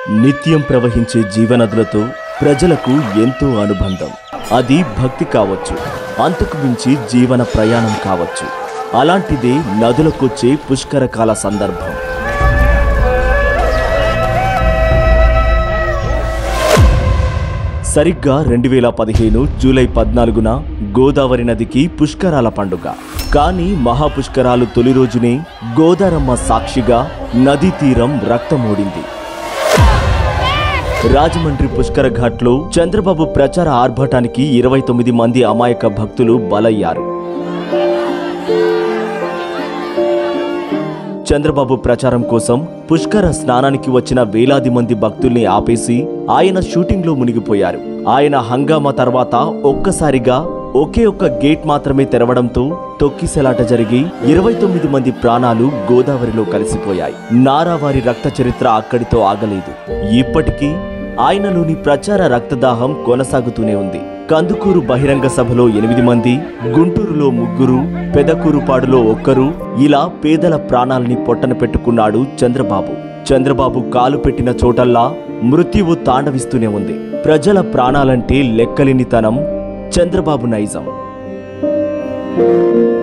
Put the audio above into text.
నిత్యం ప్రవహించే జీవనదులతో ప్రజలకు ఎంతో అనుబంధం అది భక్తి కావచ్చు అంతకు మించి జీవన ప్రయాణం కావచ్చు అలాంటిదే నదులకొచ్చే పుష్కరకాల సందర్భం సరిగ్గా రెండు వేల పదిహేను జూలై పద్నాలుగున గోదావరి నదికి పుష్కరాల పండుగ కానీ మహాపుష్కరాలు తొలి రోజునే గోదారమ్మ సాక్షిగా నదీ తీరం రక్తమోడింది రాజమండ్రి పుష్కర ఘాట్లో చంద్రబాబు ప్రచార ఆర్భటానికి ఇరవై తొమ్మిది మంది అమాయక భక్తులు బలయ్యారు చంద్రబాబు ప్రచారం కోసం పుష్కర స్నానానికి వచ్చిన వేలాది మంది భక్తుల్ని ఆపేసి ఆయన షూటింగ్లో మునిగిపోయారు ఆయన హంగామా తర్వాత ఒక్కసారిగా ఒకే ఒక్క గేట్ మాత్రమే తెరవడంతో తొక్కిసలాట జరిగి ఇరవై తొమ్మిది మంది ప్రాణాలు గోదావరిలో కలిసిపోయాయి నారావారి రక్త చరిత్ర అక్కడితో ఆగలేదు ఇప్పటికీ ఆయనలోని ప్రచార రక్తదాహం కొనసాగుతూనే ఉంది కందుకూరు బహిరంగ సభలో ఎనిమిది మంది గుంటూరులో ముగ్గురు పెదకూరుపాడులో ఒక్కరు ఇలా పేదల ప్రాణాలని పొట్టన పెట్టుకున్నాడు చంద్రబాబు చంద్రబాబు కాలు పెట్టిన చోటల్లా మృత్యువు తాండవిస్తూనే ఉంది ప్రజల ప్రాణాలంటే లెక్కలేనితనం చంద్రబాబు నైజం